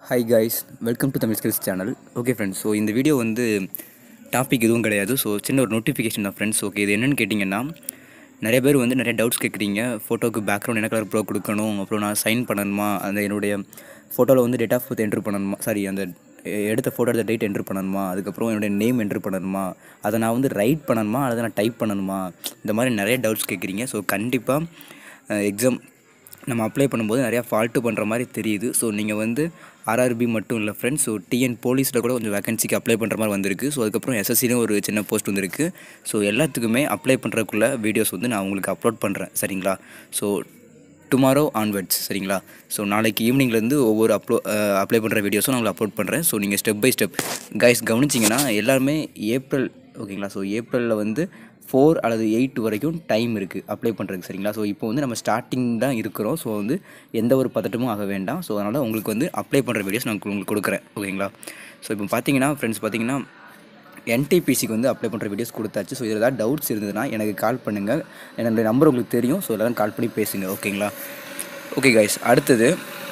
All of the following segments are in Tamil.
hi guys welcome to Tamil skills channel okay friends so இந்த வீடியோ வந்து டாபிக் எதுவும் கிடையாது ஸோ சின்ன ஒரு நோட்டிஃபிகேஷன் தான் ஃப்ரெண்ட்ஸ் ஓகே இது என்னென்னு கேட்டிங்கன்னா நிறைய பேர் வந்து நிறைய டவுட்ஸ் கேட்குறீங்க ஃபோட்டோக்கு பேக்ரவுண்ட் என்ன கலர் ப்ரோ கொடுக்கணும் அப்புறம் நான் சைன் பண்ணணுமா அந்த என்னுடைய ஃபோட்டோவில் வந்து டேட் ஆஃப் பர்த் என்ட்ரு பண்ணணுமா சாரி அந்த எ- எடுத்த ஃபோட்டோ எடுத்த டேட் என்ட்ரு பண்ணணுமா அதுக்கப்புறம் என்னுடைய நேம் என்ட்ரு பண்ணணுமா அதை நான் வந்து ரைட் பண்ணணுமா அல்லது நான் டைப் பண்ணணுமா இந்த மாதிரி நிறைய டவுட்ஸ் கேட்குறீங்க ஸோ கண்டிப்பாக எக்ஸாம் நம்ம அப்ளை பண்ணும்போது நிறையா ஃபால்ட்டு பண்ணுற மாதிரி தெரியுது ஸோ நீங்கள் வந்து ஆர்ஆர்பி மட்டும் இல்லை ஃப்ரெண்ட்ஸ் ஸோ டிஎன் போலீஸில் கூட கொஞ்சம் வேகன்சிக்கு அப்ளை பண்ணுற மாதிரி வந்திருக்கு ஸோ அதுக்கப்புறம் எஸ்எஸ்சிலும் ஒரு சின்ன போஸ்ட் வந்திருக்கு ஸோ எல்லாத்துக்குமே அப்ளை பண்ணுறதுக்குள்ள வீடியோஸ் வந்து நான் உங்களுக்கு அப்லோட் பண்ணுறேன் சரிங்களா ஸோ டுமாரோ ஆன்வர்ட்ஸ் சரிங்களா ஸோ நாளைக்கு ஈவினிங்லேருந்து ஒவ்வொரு அப்லோ அப்ளை பண்ணுற வீடியோஸும் நான் உங்களுக்கு அப்லோட் பண்ணுறேன் ஸோ நீங்கள் ஸ்டெப் பை ஸ்டெப் கைஸ் கவனிச்சிங்கன்னா எல்லாருமே ஏப்ரல் ஓகேங்களா ஸோ ஏப்ரலில் வந்து ஃபோர் அல்லது எயிட் வரைக்கும் டைம் இருக்குது அப்ளை பண்ணுறதுக்கு சரிங்களா ஸோ இப்போ வந்து நம்ம ஸ்டார்டிங் தான் இருக்கிறோம் ஸோ வந்து எந்த ஒரு பதட்டமும் ஆக வேண்டாம் ஸோ அதனால் உங்களுக்கு வந்து அப்ளை பண்ணுற வீடியோஸ் நான் உங்களுக்கு கொடுக்குறேன் ஓகேங்களா ஸோ இப்போ பார்த்தீங்கன்னா ஃப்ரெண்ட்ஸ் பார்த்தீங்கன்னா என்டிபிசிக்கு வந்து அப்ளை பண்ணுற வீடியோஸ் கொடுத்தாச்சு ஸோ இதில் ஏதாவது டவுட்ஸ் இருந்ததுன்னா எனக்கு கால் பண்ணுங்கள் என்னுடைய நம்பர் உங்களுக்கு தெரியும் ஸோ எல்லாரும் கால் பண்ணி பேசுங்க ஓகேங்களா ஓகே கைஸ் அடுத்தது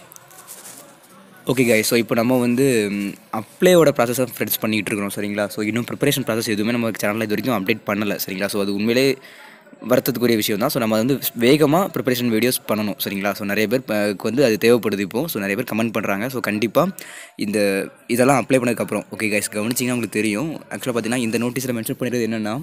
ஓகே கைஸ் ஸோ இப்போ நம்ம வந்து அப்ளையோட ப்ராசஸை ஃப்ரெண்ட்ஸ் பண்ணிகிட்டு இருக்கிறோம் சரிங்களா ஸோ இன்னும் ப்ரிப்பரேஷன் ப்ராசஸ் எதுவுமே நம்ம சேனலில் இது வரைக்கும் அப்டேட் பண்ணலை சரிங்களா ஸோ அது உண்மையிலே வருத்தத்துக்குரிய விஷயம் தான் ஸோ நம்ம வந்து வேகமாக ப்ரிப்பரேஷன் வீடியோஸ் பண்ணணும் சரிங்களா ஸோ நிறைய பேர் ப- க்கு வந்து அது தேவைப்படுது இப்போ ஸோ நிறைய பேர் கமெண்ட் பண்ணுறாங்க ஸோ கண்டிப்பாக இந்த இதெல்லாம் அப்ளை பண்ணதுக்கப்புறம் ஓகே கைஸ் கவனிச்சிங்கன்னா உங்களுக்கு தெரியும் ஆக்சுவலாக பார்த்தீங்கன்னா இந்த நோட்டீஸில் மென்ஷன் பண்ணிடுறது என்னென்னா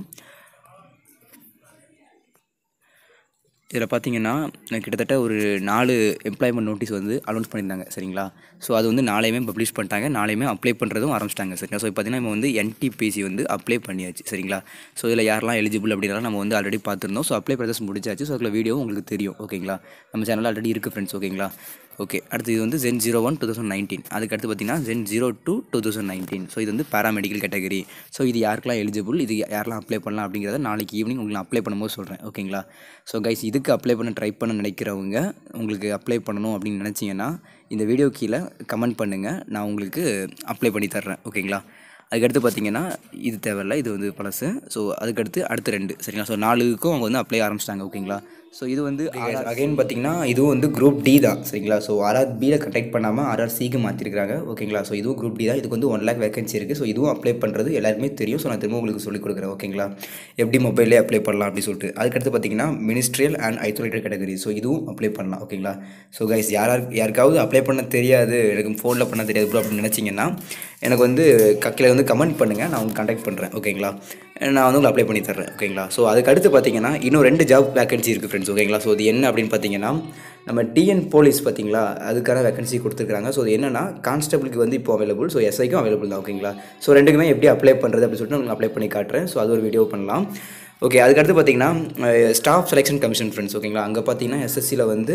இதில் பார்த்தீங்கன்னா கிட்டத்தட்ட ஒரு நாலு எம்ப்ளாய்மெண்ட் நோட்டீஸ் வந்து அனௌன்ஸ் பண்ணியிருந்தாங்க சரிங்களா ஸோ அது வந்து நாளையுமே பப்ளிஷ் பண்ணிட்டாங்க நாளையுமே அப்ளை பண்ணுறதும் ஆரம்பிச்சிட்டாங்க சரிங்களா ஸோ பார்த்தீங்கன்னா நம்ம வந்து என்டிபிசி வந்து அப்ளை பண்ணியாச்சு சரிங்களா ஸோ இதில் யாரெல்லாம் எலிஜிபிள் அப்படின்னாலும் நம்ம வந்து ஆல்ரெடி பார்த்துருந்தோம் ஸோ அப்ளை ப்ராசஸ் முடிச்சாச்சு ஸோ அதில் வீடியோ உங்களுக்கு தெரியும் ஓகேங்களா நம்ம சேனலில் ஆல்ரெடி இருக்குது ஃப்ரெண்ட்ஸ் ஓகேங்களா ஓகே அடுத்து இது வந்து gen zero one two thousand nineteen அதுக்கு அடுத்து பார்த்தீங்கன்னா gen zero two two thousand nineteen so இது வந்து பேராமெடிக்கல் கேட்டகரி ஸோ இது யாருக்கெல்லாம் எலிஜிபிள் இது யாரெல்லாம் அப்ளை பண்ணலாம் அப்படிங்கிறத நாளைக்கு ஈவினிங் உங்களுக்கு நான் அப்ளை பண்ணும்போது சொல்கிறேன் ஓகேங்களா ஸோ கைஸ் இதுக்கு அப்ளை பண்ண ட்ரை பண்ண நினைக்கிறவங்க உங்களுக்கு அப்ளை பண்ணணும் அப்படின்னு நினச்சிங்கன்னா இந்த வீடியோ கீழே கமெண்ட் பண்ணுங்கள் நான் உங்களுக்கு அப்ளை பண்ணி தர்றேன் ஓகேங்களா அதுக்கடுத்து பார்த்தீங்கன்னா இது தேவையில்ல இது வந்து பழசு ஸோ அதுக்கடுத்து அடுத்து ரெண்டு சரிங்களா ஸோ நாலுக்கும் அவங்க வந்து அப்ளை ஆரம்பிச்சிட்டாங்க ஓகேங்களா ஸோ இது வந்து அகைன் பார்த்தீங்கன்னா இதுவும் வந்து குரூப் டி தான் சரிங்களா ஸோ ஆர்ஆர் பியில் கண்டெக்ட் பண்ணாமல் ஆர்ஆர் சிக்கு மாற்றிருக்காங்க ஓகேங்களா ஸோ இதுவும் குரூப் டி தான் இதுக்கு வந்து ஒன் லேக் வேகன்சி இருக்குது ஸோ இதுவும் அப்ளை பண்ணுறது எல்லாருக்குமே தெரியும் ஸோ நான் திரும்ப உங்களுக்கு சொல்லிக் கொடுக்குறேன் ஓகேங்களா எப்படி மொபைல்லே அப்ளை பண்ணலாம் அப்படின்னு சொல்லிட்டு அதுக்கடுத்து பார்த்தீங்கன்னா ministerial and isolated category so இதுவும் அப்ளை பண்ணலாம் ஓகேங்களா ஸோ கைஸ் யாரார் யாருக்காவது அப்ளை பண்ண தெரியாது எனக்கு ஃபோனில் பண்ண தெரியாது bro அப்படின்னு நினச்சிங்கன்னா எனக்கு வந்து கக்கில் வந்து கமெண்ட் பண்ணுங்கள் நான் உங்களுக்கு கான்டாக்ட் பண்ணுறேன் ஓகேங்களா நான் வந்து உங்களுக்கு அப்ளை பண்ணி தர்றேன் ஓகேங்களா ஸோ அதுக்கு அடுத்து பார்த்தீங்கன்னா இன்னும் ரெண்டு ஜாப் வேகன்சி இருக்குது ஃப்ரெண்ட்ஸ் ஓகேங்களா ஸோ அது என்ன அப்படின்னு பார்த்தீங்கன்னா நம்ம டிஎன் போலீஸ் பார்த்தீங்களா அதுக்கான வேகன்சி கொடுத்துருக்காங்க ஸோ அது என்னன்னா கான்ஸ்டபிளுக்கு வந்து இப்போ அவைலபிள் ஸோ எஸ்ஐக்கும் அவைலபிள் தான் ஓகேங்களா ஸோ ரெண்டுக்குமே எப்படி அப்ளை பண்ணுறது அப்படின்னு சொல்லிட்டு நான் அப்ளை பண்ணி காட்டுறேன் ஸோ அது ஒரு வீடியோ பண்ணலாம் ஓகே அதுக்கடுத்து பார்த்தீங்கன்னா ஸ்டாஃப் செலெக்ஷன் கமிஷன் ஃப்ரெண்ட்ஸ் ஓகேங்களா அங்கே பார்த்தீங்கன்னா எஸ்எஸ்சியில் வந்து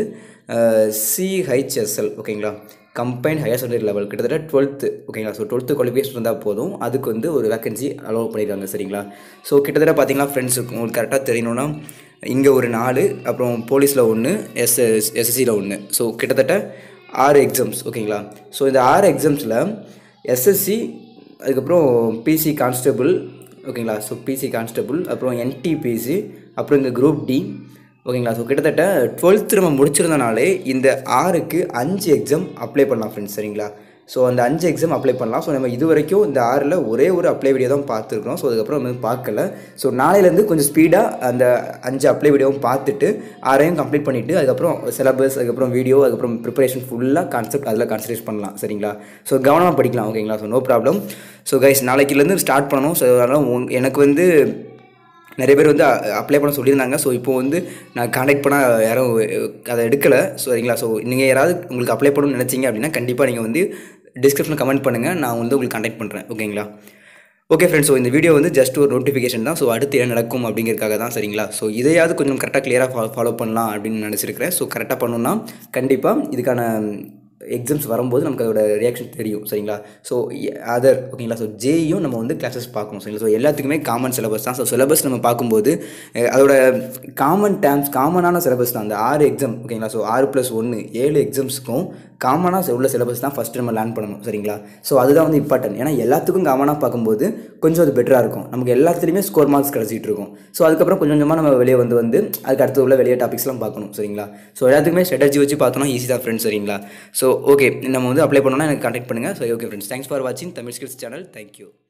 சிஹெச்எஸ்எல் ஓகேங்களா கம்பைன் ஹையர் செகண்டரி லெவல் கிட்டத்தட்ட டுவெல்த்து ஓகேங்களா ஸோ டுவெல்த்து குவாலிஃபிகேஷன் இருந்தால் போதும் அதுக்கு வந்து ஒரு வேகன்சி அலோவ் பண்ணியிருக்காங்க சரிங்களா ஸோ கிட்டத்தட்ட பார்த்தீங்கன்னா ஃப்ரெண்ட்ஸ் உங்களுக்கு கரெக்டாக தெரியணும்னா இங்கே ஒரு நாலு அப்புறம் போலீஸில் ஒன்று எஸ் எஸ்எஸ்சியில் ஒன்று ஸோ கிட்டத்தட்ட ஆறு எக்ஸாம்ஸ் ஓகேங்களா ஸோ இந்த ஆறு எக்ஸாம்ஸில் எஸ்எஸ்சி அதுக்கப்புறம் பிசி கான்ஸ்டபிள் ஓகேங்களா ஸோ பிசி கான்ஸ்டபிள் அப்புறம் என்டிபிசி அப்புறம் இந்த குரூப் டி ஓகேங்களா ஸோ கிட்டத்தட்ட டுவெல்த்து நம்ம முடிச்சிருந்தனாலே இந்த ஆறுக்கு அஞ்சு எக்ஸாம் அப்ளை பண்ணலாம் ஃப்ரெண்ட்ஸ் சரிங்களா ஸோ அந்த அஞ்சு எக்ஸாம் அப்ளை பண்ணலாம் ஸோ நம்ம இது வரைக்கும் இந்த ஆறில் ஒரே ஒரு அப்ளை வீடியோ தான் பார்த்துருக்கோம் ஸோ அதுக்கப்புறம் நம்ம பார்க்கல ஸோ நாளையிலேருந்து கொஞ்சம் ஸ்பீடாக அந்த அஞ்சு அப்ளை வீடியோவும் பார்த்துட்டு ஆறையும் கம்ப்ளீட் பண்ணிவிட்டு அதுக்கப்புறம் சிலபஸ் அதுக்கப்புறம் வீடியோ அதுக்கப்புறம் ப்ரிப்பரேஷன் ஃபுல்லாக கான்செப்ட் அதில் கான்சன்ட்ரேட் பண்ணலாம் சரிங்களா ஸோ கவனமாக படிக்கலாம் ஓகேங்களா so no problem so guys நாளைக்குலேருந்து ஸ்டார்ட் பண்ணணும் ஸோ அதனால் உங்க- எனக்கு வந்து நிறைய பேர் வந்து அப்ளை பண்ண சொல்லியிருந்தாங்க ஸோ இப்போ வந்து நான் காண்டாக்ட் பண்ணால் யாரும் அஹ், அதை எடுக்கலை சரிங்களா ஸோ நீங்கள் யாராவது உங்களுக்கு அப்ளை பண்ணணும்னு நினச்சிங்க அப்படின்னா கண்டிப்பாக நீங்கள் வந்து டிஸ்கிரிப்ஷனில் கமெண்ட் பண்ணுங்கள் நான் வந்து உங்களுக்கு காண்டாக்ட் பண்ணுறேன் ஓகேங்களா ஓகே ஃப்ரெண்ட்ஸ் ஸோ இந்த வீடியோ வந்து ஜஸ்ட் ஒரு நோட்டிஃபிகேஷன் தான் ஸோ அடுத்து என்ன நடக்கும் அப்படிங்கிறதுக்காக தான் சரிங்களா ஸோ இதையாவது கொஞ்சம் கரெக்டாக கிளியராக ஃபாலோ ஃபாலோ பண்ணலாம் அப்படின்னு நினச்சிருக்கிறேன் ஸோ கரெக்டாக பண்ணணும்னா கண்டிப்பாக இதுக்கான எக்ஸாம்ஸ் வரும்போது நமக்கு அதோட ரியாக்ஷன் தெரியும் சரிங்களா ஸோ அதர் ஓகேங்களா ஸோ ஜேயும் நம்ம வந்து கிளாஸஸ் பார்க்கணும் சரிங்களா ஸோ எல்லாத்துக்குமே காமன் சிலபஸ் தான் ஸோ சிலபஸ் நம்ம பார்க்கும்போது அஹ், அதோட காமன் டேர்ம்ஸ் காமனான சிலபஸ் தான் அந்த ஆறு எக்ஸாம் ஓகேங்களா ஸோ ஆறு ப்ளஸ் ஒன்று ஏழு எக்ஸாம்ஸுக்கும் காமனாக உள்ள சிலபஸ் தான் ஃபஸ்ட்டு நம்ம லேர்ன் பண்ணணும் சரிங்களா ஸோ அதுதான் வந்து இம்பார்ட்டன்ட் ஏன்னா எல்லாத்துக்கும் காமனாக பார்க்கும்போது கொஞ்சம் அது பெட்டராக இருக்கும் நமக்கு எல்லாத்துலேயுமே ஸ்கோர் மார்க்ஸ் கிடச்சிட்டு இருக்கும் ஸோ அதுக்கப்புறம் கொஞ்சம் கொஞ்சமாக நம்ம வெளியே வந்து வந்து அதுக்கு அடுத்து உள்ள வெளியே டாபிக்ஸ்லாம் பார்க்கணும் சரிங்களா ஸோ எல்லாத்துக்குமே ஸ்ட்ராட்டஜி வச்சு பார்த்தோம்னா ஈஸி தான் ஃப்ரெண்ட்ஸ் சரிங்களா ஸோ ஓகே நம்ம வந்து அப்ளை பண்ணோம்னா எனக்கு கான்டாக்ட் பண்ணுங்கள் so okay friends thanks for வாட்சிங் தமிழ் ஸ்கில்ஸ் சேனல் தேங்க்யூ